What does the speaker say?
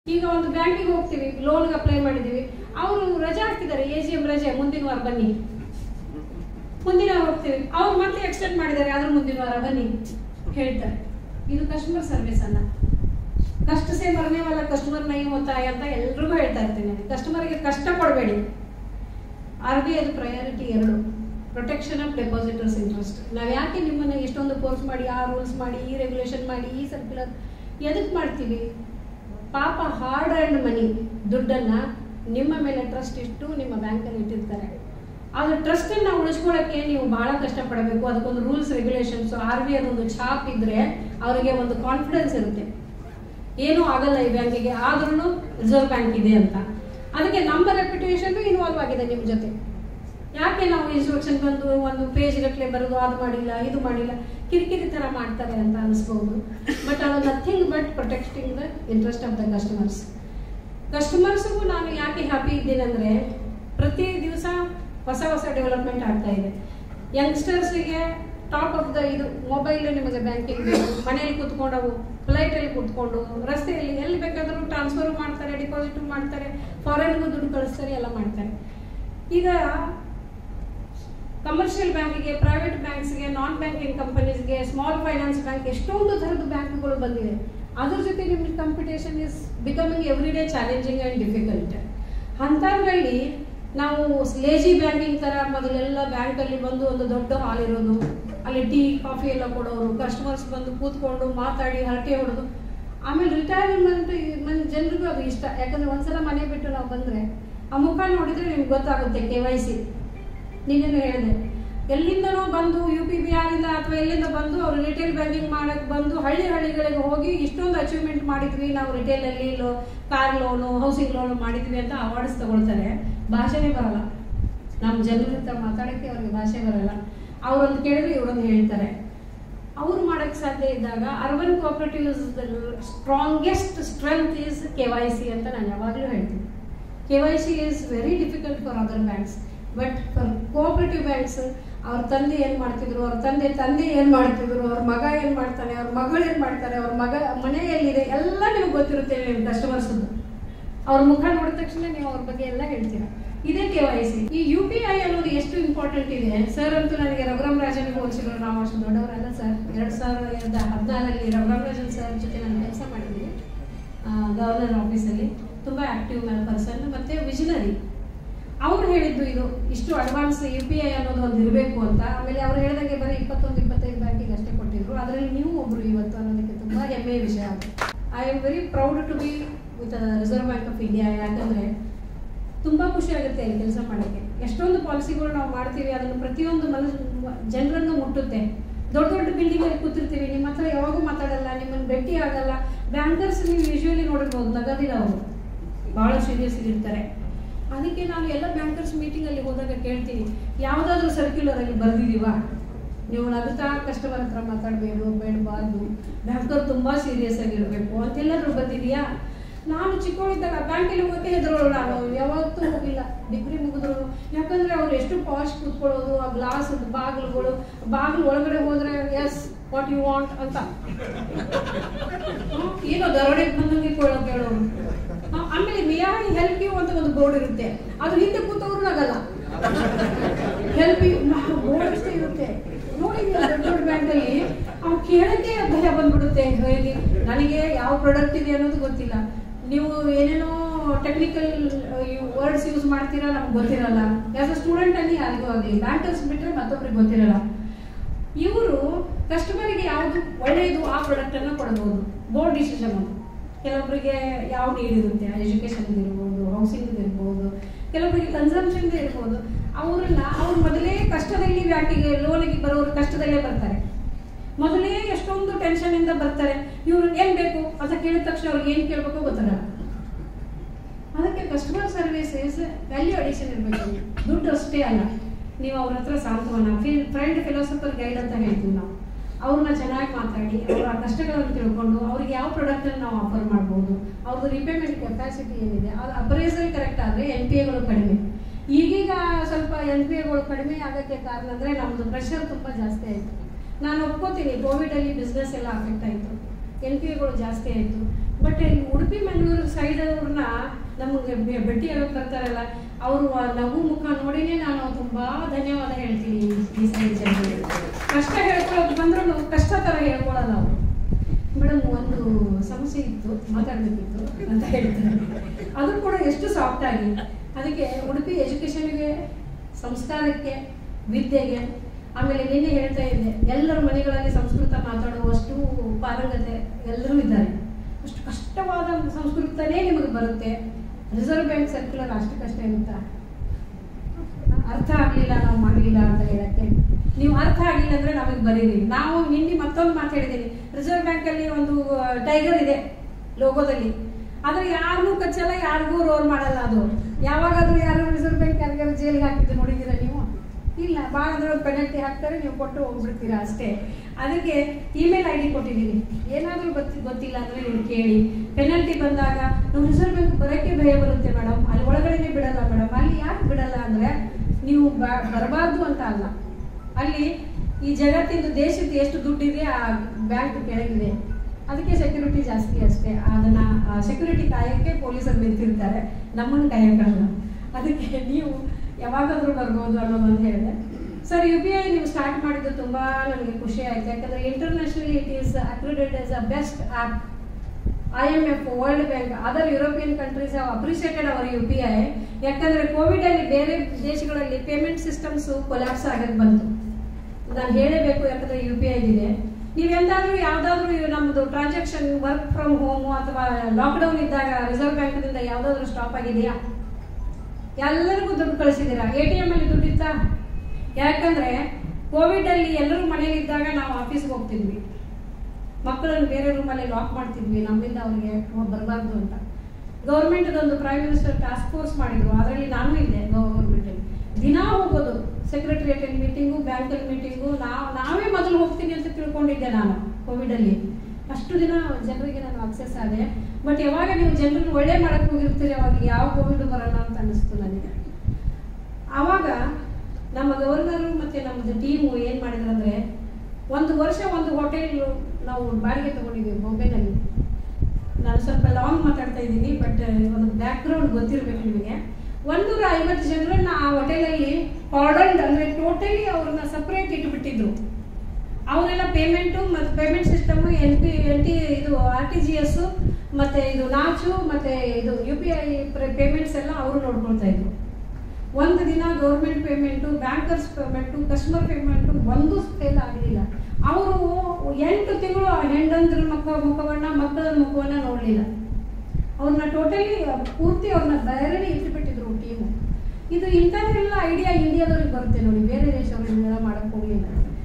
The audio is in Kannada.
ಈಗ ಒಂದು ಬ್ಯಾಂಕಿಗೆ ಹೋಗ್ತೀವಿ ಲೋನ್ಗೆ ಅಪ್ಲೈ ಮಾಡಿದ್ದೀವಿ ಅವರು ರಜೆ ಹಾಕ್ತಿದ್ದಾರೆ ಎ ಜಿ ಎಂ ರಜೆ ಮುಂದಿನ ವಾರ ಬನ್ನಿ ಮುಂದಿನ ವಾರ ಹೋಗ್ತೀವಿ ಅವ್ರು ಮತ್ತೆ ಎಕ್ಸ್ಟೆಂಡ್ ಮಾಡಿದ್ದಾರೆ ಆದ್ರೂ ಮುಂದಿನ ವಾರ ಬನ್ನಿ ಹೇಳ್ತಾರೆ ಇದು ಕಸ್ಟಮರ್ ಸರ್ವಿಸ್ ಅಲ್ಲ ಕಷ್ಟ ಸೇ ಮರನೇ ವಾಲ ಕಸ್ಟಮರ್ ನೈ ಹೋತಾ है ಅಂತ ಎಲ್ರಿಗೂ ಹೇಳ್ತಾ ಇರ್ತೀನಿ ಕಸ್ಟಮರ್ಗೆ ಕಷ್ಟ ಕೊಡಬೇಡಿ ಆರ್ ಬಿ ಐದು ಪ್ರಯಾರಿಟಿ ಎರಡು ಪ್ರೊಟೆಕ್ಷನ್ ಆಫ್ ಡೆಪಾಸಿಟರ್ಸ್ ಇಂಟ್ರೆಸ್ಟ್ ನಾವು ಯಾಕೆ ನಿಮ್ಮನ್ನ ಎಷ್ಟೊಂದು ಕೋರ್ಸ್ ಮಾಡಿ ಆ ರೂಲ್ಸ್ ಮಾಡಿ ಈ ರೆಗ್ಯುಲೇಷನ್ ಮಾಡಿ ಈ ಸರ್ಕ್ಯುಲರ್ ಎದಕ್ಕೆ ಮಾಡ್ತೀವಿ ಪಾಪ ಹಾರ್ಡ್ ಆ್ಯಂಡ್ ಮನಿ ದುಡ್ಡನ್ನ ನಿಮ್ಮ ಮೇಲೆ ಟ್ರಸ್ಟ್ ಇಟ್ಟು ನಿಮ್ಮ ಬ್ಯಾಂಕಲ್ಲಿ ಇಟ್ಟಿರ್ತಾರೆ ಅದು ಟ್ರಸ್ಟನ್ನ ಉಳಿಸ್ಕೊಳ್ಳೋಕ್ಕೆ ನೀವು ಬಹಳ ಕಷ್ಟಪಡಬೇಕು ಅದಕ್ಕೊಂದು ರೂಲ್ಸ್ ರೆಗ್ಯುಲೇಷನ್ಸ್ ಆರ್ ಬಿ ಒಂದು ಛಾಪ್ ಇದ್ರೆ ಅವರಿಗೆ ಒಂದು ಕಾನ್ಫಿಡೆನ್ಸ್ ಇರುತ್ತೆ ಏನೂ ಆಗಲ್ಲ ಈ ಬ್ಯಾಂಕಿಗೆ ಆದ್ರೂ ರಿಸರ್ವ್ ಬ್ಯಾಂಕ್ ಇದೆ ಅಂತ ಅದಕ್ಕೆ ನಮ್ಮ ರೆಪ್ಯುಟೇಷನ್ ಇನ್ವಾಲ್ವ್ ಆಗಿದೆ ನಿಮ್ಮ ಜೊತೆ ಯಾಕೆ ನಾವು ಇನ್ಸ್ಟ್ರಕ್ಷನ್ ಬಂದು ಒಂದು ಪೇಜ್ ಗಟ್ಟಲೆ ಬರೋದು ಅದು ಮಾಡಿಲ್ಲ ಇದು ಮಾಡಿಲ್ಲ ಕಿರಿಕಿರಿ ಥರ ಮಾಡ್ತಾರೆ ಅಂತ ಅನಿಸ್ಬೋದು ಬಟ್ ಅದು nothing but protecting the interest of the customers ಕಸ್ಟಮರ್ಸ್ಗೂ ನಾನು ಯಾಕೆ ಹ್ಯಾಪಿ ಇದ್ದೀನಿ ಅಂದರೆ ಪ್ರತಿ ದಿವಸ ಹೊಸ ಹೊಸ ಡೆವಲಪ್ಮೆಂಟ್ ಆಗ್ತಾ ಇದೆ ಯಂಗ್ಸ್ಟರ್ಸಿಗೆ ಟಾಪ್ ಆಫ್ ದ ಇದು ಮೊಬೈಲ್ ನಿಮಗೆ ಬ್ಯಾಂಕಿಂಗ್ ಮನೆಯಲ್ಲಿ ಕೂತ್ಕೊಂಡು ಫ್ಲೈಟಲ್ಲಿ ಕೂತ್ಕೊಂಡು ರಸ್ತೆಯಲ್ಲಿ ಎಲ್ಲಿ ಬೇಕಾದರೂ ಟ್ರಾನ್ಸ್ಫರ್ ಮಾಡ್ತಾರೆ ಡಿಪಾಸಿಟ್ ಮಾಡ್ತಾರೆ ಫಾರಿನ್ಗೂ ದುಡ್ಡು ಕಳಿಸ್ತಾರೆ ಎಲ್ಲ ಮಾಡ್ತಾರೆ ಈಗ ಕಮರ್ಷಿಯಲ್ ಬ್ಯಾಂಕಿಗೆ ಪ್ರೈವೇಟ್ ಬ್ಯಾಂಕ್ಸ್ಗೆ ನಾನ್ ಬ್ಯಾಂಕಿಂಗ್ ಕಂಪನೀಸ್ಗೆ ಸ್ಮಾಲ್ ಫೈನಾನ್ಸ್ ಬ್ಯಾಂಕ್ ಎಷ್ಟೊಂದು ಥರದ ಬ್ಯಾಂಕ್ಗಳು ಬಂದಿವೆ ಅದ್ರ ಜೊತೆ ನಿಮ್ಮ competition is becoming every day challenging and difficult ಅಂಥದ್ರಲ್ಲಿ ನಾವು ಲೇಜಿ ಬ್ಯಾಂಕಿಂಗ್ ಥರ ಮೊದಲೆಲ್ಲ ಬ್ಯಾಂಕಲ್ಲಿ ಬಂದು ಒಂದು ದೊಡ್ಡ ಹಾಲ್ ಇರೋದು ಅಲ್ಲಿ ಟೀ ಕಾಫಿ ಎಲ್ಲ ಕೊಡೋರು ಕಸ್ಟಮರ್ಸ್ ಬಂದು ಕೂತ್ಕೊಂಡು ಮಾತಾಡಿ ಹರಟೆ ಹೊಡೆದು ಆಮೇಲೆ ರಿಟೈರ್ಮೆಂಟ್ ಜನರಿಗೂ ಅದು ಇಷ್ಟ ಯಾಕಂದ್ರೆ ಒಂದ್ಸಲ ಮನೆ ಬಿಟ್ಟು ನಾವು ಬಂದರೆ ಆ ಮುಖ ನೋಡಿದ್ರೆ ನಿಮ್ಗೆ ಗೊತ್ತಾಗುತ್ತೆ ಕೆ ವೈ ಸಿ ನೀನೇನು ಹೇಳಿದೆ ಎಲ್ಲಿಂದನೋ ಬಂದು ಯು ಪಿ ಬಿ ಆರಿಂದ ಅಥವಾ ಎಲ್ಲಿಂದ ಬಂದು ಅವರು ರಿಟೇಲ್ ಬ್ಯಾಂಕಿಂಗ್ ಮಾಡಕ್ಕೆ ಬಂದು ಹಳ್ಳಿ ಹಳ್ಳಿಗಳಿಗೆ ಹೋಗಿ ಇಷ್ಟೊಂದು ಅಚೀವ್ಮೆಂಟ್ ಮಾಡಿದ್ವಿ ನಾವು ರಿಟೇಲಲ್ಲಿ low car loan housing loan ಮಾಡಿದ್ವಿ ಅಂತ ಅವಾರ್ಡ್ಸ್ ತಗೊಳ್ತಾರೆ ಭಾಷೆನೇ ಬರಲ್ಲ ನಮ್ಮ ಜನರ ಹತ್ರ ಮಾತಾಡೋಕ್ಕೆ ಅವ್ರಿಗೆ ಭಾಷೆ ಬರಲ್ಲ ಅವರೊಂದು ಕೇಳಿದ್ರೆ ಇವರೊಂದು ಹೇಳ್ತಾರೆ ಅವ್ರು ಮಾಡಕ್ಕೆ ಸಾಧ್ಯ ಇದ್ದಾಗ urban cooperative strongest strength is K Y C ಅಂತ ನಾನು ಯಾವಾಗಲೂ ಹೇಳ್ತೀನಿ K Y C is very difficult for other banks but for cooperative banks ಅವ್ರ ತಂದೆ ಏನು ಮಾಡ್ತಿದ್ರು ಅವ್ರ ತಂದೆ ತಂದೆ ಏನು ಮಾಡ್ತಿದ್ರು ಅವ್ರ ಮಗ ಏನು ಮಾಡ್ತಾನೆ ಅವ್ರ ಮಗಳು ಏನು ಮಾಡ್ತಾರೆ ಅವ್ರ ಮಗ ಮನೆ ಎಲ್ಲಿದೆ ಎಲ್ಲ ನಿಮ್ಗೆ ಗೊತ್ತಿರುತ್ತೆ ನಿಮ್ಮ ಕಸ್ಟಮರ್ಸ್ದು ಅವ್ರ ಮುಖ ನೋಡಿದ ತಕ್ಷಣ ನೀವು ಅವ್ರ ಬಗ್ಗೆ ಎಲ್ಲ ಹೇಳ್ತೀರಾ ಇದೇ ಕೆ ವೈ ಸಿ ಈ ಯು ಪಿ ಐ ಅನ್ನೋದು ಎಷ್ಟು ಇಂಪಾರ್ಟೆಂಟ್ ಇದೆ ಸರ್ ಅಂತೂ ನನಗೆ ರಘುರಾಮ್ ರಾಜನಿಗೆ ಹೋಲಿಸಿದ್ರು ನಾವು ಅಷ್ಟು ದೊಡ್ಡವರಲ್ಲ ಸರ್ ಎರಡು ಸಾವಿರದ ಹದಿನಾರರಲ್ಲಿ ರಘುರಾಮ್ ರಾಜನ್ ಸರ್ ಜೊತೆ ನಾನು ಕೆಲಸ ಮಾಡಿದ್ದೀನಿ ಗವರ್ನರ್ ಆಫೀಸಲ್ಲಿ ತುಂಬ ಆಕ್ಟಿವ್ ಪರ್ಸನ್ ಮತ್ತು ವಿಷನರಿ ಅವ್ರು ಹೇಳಿದ್ದು ಇದು ಇಷ್ಟು ಅಡ್ವಾನ್ಸ್ ಯು ಪಿ ಐ ಅನ್ನೋದು ಒಂದು ಇರಬೇಕು ಅಂತ ಆಮೇಲೆ ಅವ್ರು ಹೇಳಿದಾಗೆ ಬರೀ ಇಪ್ಪತ್ತೊಂದು ಇಪ್ಪತ್ತೈದು ಬ್ಯಾಂಕಿಗೆ ಅಷ್ಟೇ ಕೊಟ್ಟಿದ್ರು ಅದರಲ್ಲಿ ನೀವು ಒಬ್ರು ಇವತ್ತು ಅನ್ನೋದಕ್ಕೆ ತುಂಬ ಹೆಮ್ಮೆಯ ವಿಷಯ ಅದು I am very proud to be with Reserve Bank of India ಯಾಕಂದರೆ ತುಂಬ ಖುಷಿ ಆಗುತ್ತೆ ಇಲ್ಲಿ ಕೆಲಸ ಮಾಡೋಕ್ಕೆ ಎಷ್ಟೊಂದು ಪಾಲಿಸಿಗಳು ನಾವು ಮಾಡ್ತೀವಿ ಅದನ್ನು ಪ್ರತಿಯೊಂದು ಮನಸ್ ಜನರನ್ನು ಮುಟ್ಟುತ್ತೆ ದೊಡ್ಡ ದೊಡ್ಡ ಬಿಲ್ಡಿಂಗಲ್ಲಿ ಕೂತಿರ್ತೀವಿ ನಿಮ್ಮ ಹತ್ರ ಯಾವಾಗೂ ಮಾತಾಡಲ್ಲ ನಿಮ್ಮನ್ನು ಭೇಟಿ ಆಗಲ್ಲ ಬ್ಯಾಂಕರ್ಸ್ ನೀವು ಯೂಶುವಲಿ ನೋಡಿರ್ಬೋದು ನಗದಿಲ್ಲ ಅವರು ಭಾಳ ಸೀರಿಯಸ್ ಇರ್ತಾರೆ ಅದಕ್ಕೆ ನಾನು ಎಲ್ಲ ಬ್ಯಾಂಕರ್ಸ್ ಮೀಟಿಂಗಲ್ಲಿ ಹೋದಾಗ ಕೇಳ್ತೀನಿ ಯಾವುದಾದ್ರೂ ಸರ್ಕ್ಯುಲರಲ್ಲಿ ಬರೆದಿದ್ದೀವಾ ನೀವು ನಗುತ್ತಾ ಕಸ್ಟಮರ್ ಹತ್ರ ಮಾತಾಡಬೇಕು ಬೇಡಬಾರ್ದು ಬ್ಯಾಂಕರ್ ತುಂಬ ಸೀರಿಯಸ್ ಆಗಿರಬೇಕು ಅಂತೆಲ್ಲಾದ್ರೂ ಬಂದಿದೆಯಾ ನಾನು ಚಿಕ್ಕವಳಿದ್ದಾಗ ಬ್ಯಾಂಕಲ್ಲಿ ಹೋಗೋಕ್ಕೆ ಹೆದರೋಳು ನಾನು ಯಾವತ್ತೂ ಹೋಗಿಲ್ಲ ಡಿಗ್ರಿ ಮುಗಿದ್ರು ಯಾಕಂದ್ರೆ ಅವ್ರು ಎಷ್ಟು ಪಾಶ್ ಕೂತ್ಕೊಳ್ಳೋದು ಆ ಗ್ಲಾಸ್ ಬಾಗಿಲುಗಳು ಬಾಗಿಲು ಒಳಗಡೆ ಹೋದ್ರೆ ಎಸ್ ವಾಟ್ ಯು ವಾಂಟ್ ಅಂತ ಹ್ಮ್, ಏನೋ ದರೋಡೆಗೆ ಬಂದಂಗೆ ಕೇಳೋ ಕೇಳೋರು ಆ, ಆಮೇಲೆ ಮೇ ಐ ಹೆಲ್ಪ್ ಯು ಅಂತ ಒಂದು ಬೋರ್ಡ್ ಇರುತ್ತೆ ಅದು ಹಿಂದೆ ಕೂತವ್ರು ನಗಲ್ಲ ಹೆಲ್ಪ್ ಯು ಬೋರ್ಡ್ ಅಷ್ಟೇ ಇರುತ್ತೆ ನೋಡಿ ನೀವು ದೊಡ್ಡ ದೊಡ್ಡ ಬ್ಯಾಂಕಲ್ಲಿ ಅವ್ನು ಕೇಳಕ್ಕೆ ಭಯ ಬಂದ್ಬಿಡುತ್ತೆ ಹೇಗೆ ನನಗೆ ಯಾವ ಪ್ರಾಡಕ್ಟ್ ಇದೆ ಅನ್ನೋದು ಗೊತ್ತಿಲ್ಲ ನೀವು ಏನೇನೋ ಟೆಕ್ನಿಕಲ್ ವರ್ಡ್ಸ್ ಯೂಸ್ ಮಾಡ್ತೀರಾ ನಮ್ಗೆ ಗೊತ್ತಿರಲ್ಲ ಆಸ್ ಅ ಸ್ಟೂಡೆಂಟ್ ಅಲ್ಲಿ ಯಾರಿಗೂ ಆಗಲಿ ಬ್ಯಾಂಕರ್ಸ್ ಬಿಟ್ಟರೆ ಮತ್ತೊಬ್ರಿಗೆ ಗೊತ್ತಿರಲ್ಲ ಇವರು ಕಸ್ಟಮರಿಗೆ ಯಾವುದು ಒಳ್ಳೆಯದು ಆ ಪ್ರಾಡಕ್ಟ್ ಅನ್ನು ಕೊಡಬಹುದು ಬೋರ್ಡ್ ಡಿಸಿಷನ್ ಅದು ಕೆಲವೊಬ್ಬರಿಗೆ ಯಾವ ನೀಡ್ ಇರುತ್ತೆ ಎಜುಕೇಶನ್ ಇರ್ಬೋದು ಹೌಸಿಂಗ್ ಇರ್ಬೋದು ಕೆಲವೊಬ್ಬರಿಗೆ ಕನ್ಸಂಪ್ಷನ್ ಇರ್ಬೋದು ಅವ್ರನ್ನ ಅವ್ರು ಮೊದಲೇ ಕಷ್ಟದಲ್ಲಿ ಬ್ಯಾಂಕಿಗೆ ಲೋನಿಗೆ ಬರೋರು ಕಷ್ಟದಲ್ಲೇ ಬರ್ತಾರೆ ಮೊದಲೇ ಎಷ್ಟೊಂದು ಟೆನ್ಷನ್ ಇಂದ ಬರ್ತಾರೆ ಇವ್ರು ಏನ್ ಬೇಕು ಅಂತ ಕೇಳಿದ ತಕ್ಷಣ ಅವ್ರಿಗೆ ಏನ್ ಕೇಳ್ಬೇಕು ಗೊತ್ತಿರಲ್ಲ ಅದಕ್ಕೆ customer service is value addition ಇರಬೇಕು ದುಡ್ಡು ಅಷ್ಟೇ ಅಲ್ಲ ನೀವು ಅವ್ರ ಹತ್ರ ಸಾಂತ್ವನ ಫೀಲ್ ಫ್ರೆಂಡ್ ಫಿಲಾಸಫರ್ ಗೈಡ್ ಅಂತ ಹೇಳ್ತೀವಿ ನಾವು ಅವ್ರನ್ನ ಚೆನ್ನಾಗಿ ಮಾತಾಡಿ ಅವರ ಕಷ್ಟಗಳನ್ನು ತಿಳ್ಕೊಂಡು ಅವ್ರಿಗೆ ಯಾವ ಪ್ರಾಡಕ್ಟನ್ನು ನಾವು ಆಫರ್ ಮಾಡ್ಬೋದು ಅವ್ರದ್ದು ರಿಪೇಮೆಂಟ್ ಕೆಪಾಸಿಟಿ ಏನಿದೆ ಅದು ಅಪ್ರೈಸಲ್ ಕರೆಕ್ಟ್ ಆದರೆ ಎನ್ ಪಿ ಎಗಳು ಕಡಿಮೆ ಈಗೀಗ ಸ್ವಲ್ಪ ಎನ್ ಪಿ ಎಗಳು ಕಡಿಮೆ ಆಗೋಕ್ಕೆ ಕಾರಣ ಅಂದರೆ ನಮ್ಮದು ಪ್ರೆಷರ್ ತುಂಬ ಜಾಸ್ತಿ ಆಯಿತು ನಾನು ಒಪ್ಕೋತೀನಿ ಕೋವಿಡಲ್ಲಿ ಬಿಸ್ನೆಸ್ ಎಲ್ಲ ಅಫೆಕ್ಟ್ ಆಯಿತು ಎನ್ ಪಿ ಎಗಳು ಜಾಸ್ತಿ ಆಯಿತು ಬಟ್ ಈ ಉಡುಪಿ ಮಂಗಳೂರು ಸೈಡ್ ಅವ್ರನ್ನ ನಮಗೆ ಭೇಟಿ ಆಗೋಕೆ ಬರ್ತಾರಲ್ಲ ಅವರು ಆ ನಗು ಮುಖ ನೋಡಿನೇ ನಾನು ತುಂಬಾ ಧನ್ಯವಾದ ಹೇಳ್ತೀನಿ ಈ- ಈ ಸೈಡ್ ಜನರಿಗೆ ಕಷ್ಟ ಹೇಳ್ಕೊಳಕ್ ಬಂದ್ರು ಕಷ್ಟ ತರ ಹೇಳ್ಕೊಳಲ್ಲ ಅವರು ಮೇಡಮ್ ಒಂದು ಸಮಸ್ಯೆ ಇತ್ತು ಮಾತಾಡ್ಬೇಕಿತ್ತು ಅಂತ ಹೇಳ್ತಾರೆ ಅದು ಕೂಡ ಎಷ್ಟು ಸಾಫ್ಟ್ ಆಗಿ ಅದಕ್ಕೆ ಉಡುಪಿ ಎಜುಕೇಶನ್ಗೆ ಸಂಸ್ಕಾರಕ್ಕೆ ವಿದ್ಯೆಗೆ ಆಮೇಲೆ ನಿನ್ನೆ ಹೇಳ್ತಾ ಇದ್ದೆ ಎಲ್ಲರ ಮನೆಗಳಲ್ಲಿ ಸಂಸ್ಕೃತ ಮಾತಾಡುವಷ್ಟು ಪಾರಂಗತೆ ಎಲ್ಲರೂ ಇದ್ದಾರೆ ಅಷ್ಟು ಕಷ್ಟವಾದ ಸಂಸ್ಕೃತನೇ ನಿಮಗೆ ಬರುತ್ತೆ ರಿಸರ್ವ್ ಬ್ಯಾಂಕ್ ಸರ್ಕ್ಯುಲರ್ ಅಷ್ಟಕ್ಕಷ್ಟೇ ಅಂತ ಅರ್ಥ ಆಗಲಿಲ್ಲ ನಾವು ಮಾಡಲಿಲ್ಲ ಅಂತ ಹೇಳಕ್ಕೆ ನೀವು ಅರ್ಥ ಆಗಿಲ್ಲ ಅಂದ್ರೆ ನಮಗೆ ಬರೀರಿ ನಾವು ನಿನ್ನೆ ಮತ್ತೊಂದು ಮಾತಾಡಿದ್ದೀನಿ ರಿಸರ್ವ್ ಬ್ಯಾಂಕ್ ಅಲ್ಲಿ ಒಂದು ಟೈಗರ್ ಇದೆ ಲೋಗೋದಲ್ಲಿ ಆದ್ರೆ ಯಾರಿಗೂ ಕಚ್ಚಲ್ಲ ಯಾರಿಗೂ ರೋಲ್ ಮಾಡಲ್ಲ ಅದು ಯಾವಾಗಾದ್ರೂ ಯಾರು ರಿಸರ್ವ್ ಬ್ಯಾಂಕ್ ಯಾರಿಗಾರು ಜೈಲಿಗೆ ಹಾಕಿದ್ದು ನೋಡಿದ್ದೀರಾ ನೀವು ಇಲ್ಲ ಭಾಳ ಅಂದ್ರೆ ಒಂದು ಪೆನಲ್ಟಿ ಹಾಕ್ತಾರೆ ನೀವು ಕೊಟ್ಟು ಹೋಗ್ಬಿಡ್ತೀರಾ ಅಷ್ಟೇ ಅದಕ್ಕೆ ಇಮೇಲ್ ಐ ಡಿ ಕೊಟ್ಟಿದ್ದೀನಿ ಏನಾದರೂ ಗೊತ್ತಿ ಗೊತ್ತಿಲ್ಲ ಅಂದ್ರೆ ನೀವು ಕೇಳಿ ಪೆನಲ್ಟಿ ಬಂದಾಗ ನಾವು ರಿಸರ್ವ್ ಬ್ಯಾಂಕ್ ಬರೋಕ್ಕೆ ಭಯ ಬರುತ್ತೆ ಮೇಡಮ್ ಅಲ್ಲಿ ಒಳಗಡೆನೆ ಬಿಡಲ್ಲ ಮೇಡಮ್ ಅಲ್ಲಿ ಯಾಕೆ ಬಿಡಲ್ಲ ಅಂದ್ರೆ ನೀವು ಬ- ಬರಬಾರ್ದು ಅಂತ ಅಲ್ಲ ಅಲ್ಲಿ ಈ ಜಗತ್ತಿಂದು ದೇಶದ ಎಷ್ಟು ದುಡ್ಡಿದೆ ಆ ಬ್ಯಾಂಕ್ ಕೆಳಗಿದೆ ಅದಕ್ಕೆ ಸೆಕ್ಯೂರಿಟಿ ಜಾಸ್ತಿ ಅಷ್ಟೇ ಅದನ್ನ ಸೆಕ್ಯೂರಿಟಿ ಕಾಯಕ್ಕೆ ಪೊಲೀಸರು ನಿಂತಿರ್ತಾರೆ ನಮ್ಮನ್ನು ಕಾಯಕ್ಕಾಗಲ್ಲ ಅದಕ್ಕೆ ನೀವು ಯಾವಾಗಾದ್ರೂ ಬರ್ಬೋದು ಅನ್ನೋದೊಂದು ಹೇಳಿದೆ ಸರ್ ಯು ಪಿ ಐ ನೀವು ಸ್ಟಾರ್ಟ್ ಮಾಡಿದ್ದು ತುಂಬಾ ನನಗೆ ಖುಷಿ ಆಯ್ತು ಯಾಕಂದ್ರೆ internationally it is accredit as a best app I M F World Bank other European countries have appreciated our U P I ಯಾಕಂದ್ರೆ ಕೋವಿಡ್ ಅಲ್ಲಿ ಬೇರೆ ದೇಶಗಳಲ್ಲಿ ಪೇಮೆಂಟ್ ಸಿಸ್ಟಮ್ಸ್ ಕೊಲ್ಯಾಪ್ಸ್ ಆಗಕ್ಕೆ ಬಂತು ನಾನು ಹೇಳಬೇಕು ಯಾಕಂದ್ರೆ ಯು ಪಿ ಐ ಇದೆ ನೀವೆಂದಾದ್ರೂ ಯಾವ್ದಾದ್ರು ನಮ್ಮದು ಟ್ರಾನ್ಸಾಕ್ಷನ್ ವರ್ಕ್ ಫ್ರಮ್ ಹೋಮ್ ಅಥವಾ ಲಾಕ್ಡೌನ್ ಇದ್ದಾಗ ರಿಸರ್ವ್ ಬ್ಯಾಂಕ್ನಿಂದ ಯಾವ್ದಾದ್ರು ಸ್ಟಾಪ್ ಆಗಿದೆಯಾ ಎಲ್ಲರಿಗೂ ದುಡ್ಡು ಕಳಿಸಿದ್ದೀರಾ ಎ ಟಿ ಎಮ್ ಅಲ್ಲಿ ದುಡ್ಡಿತ್ತಾ ಯಾಕಂದ್ರೆ ಕೋವಿಡ್ ಅಲ್ಲಿ ಎಲ್ಲರೂ ಮನೇಲಿ ಇದ್ದಾಗ ನಾವು ಆಫೀಸ್ಗೆ ಹೋಗ್ತಿದ್ವಿ ಮಕ್ಕಳನ್ನು ಬೇರೆ ರೂಮಲ್ಲಿ ಲಾಕ್ ಮಾಡ್ತಿದ್ವಿ ನಮ್ಮಿಂದ ಅವ್ರಿಗೆ ಬರಬಾರ್ದು ಅಂತ ಗೌರ್ಮೆಂಟ್ ಒಂದು ಪ್ರೈಮ್ ಮಿನಿಸ್ಟರ್ ಟಾಸ್ಕ್ ಫೋರ್ಸ್ ಮಾಡಿದ್ರು ಅದರಲ್ಲಿ ನಾನು ಇದ್ದೆ ಗೌರ್ಮೆಂಟ್ ಅಲ್ಲಿ ದಿನಾ ಹೋಗೋದು ಸೆಕ್ರೆಟರಿಯೇಟ್ ಅಲ್ಲಿ ಮೀಟಿಂಗು ಬ್ಯಾಂಕ್ ಅಲ್ಲಿ ಮೀಟಿಂಗು ನಾವು ನಾವೇ ಮೊದಲು ಹೋಗ್ತೀನಿ ಅಂತ ತಿಳ್ಕೊಂಡಿದ್ದೆ ನಾನು ಕೋವಿಡ್ ಅಲ್ಲಿ ಅಷ್ಟು ದಿನ ಜನರಿಗೆ ನಾನು ಅಕ್ಸೆಸ್ ಆದೆ ಬಟ್ ಯಾವಾಗ ನೀವು ಜನರನ್ನು ಒಳ್ಳೆ ಮಾಡಕ್ ಹೋಗಿರ್ತೀರಿ ಅವಾಗ ಯಾವ ಕೋವಿಡ್ ಬರೋಣ ಅಂತ ಅನಿಸ್ತು ನನಗೆ ಆವಾಗ ನಮ್ಮ ಗವರ್ನರು ಮತ್ತೆ ನಮ್ಮದು ಟೀಮು ಏನ್ ಮಾಡಿದ್ರಂದ್ರೆ ಒಂದು ವರ್ಷ ಒಂದು ಹೋಟೆಲ್ ನಾವು ಬಾಡಿಗೆ ತಗೊಂಡಿದ್ದೀವಿ ಬೊಂಬೆನಲ್ಲಿ ನಾನು ಸ್ವಲ್ಪ ಲಾಂಗ್ ಮಾತಾಡ್ತಾ ಇದ್ದೀನಿ ಬಟ್ ಒಂದು ಬ್ಯಾಕ್ ಗ್ರೌಂಡ್ ಗೊತ್ತಿರಬೇಕು ನಿಮಗೆ ಒಂದೂರ ಐವತ್ತು ಜನರನ್ನ ಆ ಹೋಟೆಲಲ್ಲಿ ಆರ್ಡರ್ಡ್ ಅಂದ್ರೆ ಟೋಟಲಿ ಅವ್ರನ್ನ ಸಪರೇಟ್ ಇಟ್ಬಿಟ್ಟಿದ್ರು ಅವರೆಲ್ಲ ಪೇಮೆಂಟು ಮತ್ತು payment system N P N T ಇದು ಆರ್ ಟಿ ಜಿ ಎಸ್ ಮತ್ತೆ ಇದು ನಾಚು ಮತ್ತೆ ಇದು ಯು ಪಿ ಐ ಪೇಮೆಂಟ್ಸ್ ಎಲ್ಲ ಅವರು ನೋಡ್ಕೊಳ್ತಾ ಇದ್ರು ಒಂದು ದಿನ government payment bankers payment customer payment ಒಂದು ಫೇಲ್ ಆಗಲಿಲ್ಲ ಅವರು ಎಂಟು ತಿಂಗಳು ಆ ಹೆಂಡಂದ್ರ ಮಕ್ಕ ಮುಖವನ್ನ ಮಕ್ಕಳ ಮುಖವನ್ನ ನೋಡಲಿಲ್ಲ ಅವ್ರನ್ನ ಟೋಟಲಿ ಪೂರ್ತಿ ಅವ್ರನ್ನ ಬೇರೆ ಇಟ್ಟುಬಿಟ್ಟಿದ್ರು ಟೀಮು ಇದು ಇಂಥದ್ದೆಲ್ಲ ಐಡಿಯಾ ಇಂಡಿಯಾದವ್ರಿಗೆ ಬರುತ್ತೆ ನೋಡಿ ಬೇರೆ ದೇಶವ್ರಿಗೆಲ್ಲ ಮಾಡಕ್ ಹೋಗಲಿಲ್ಲ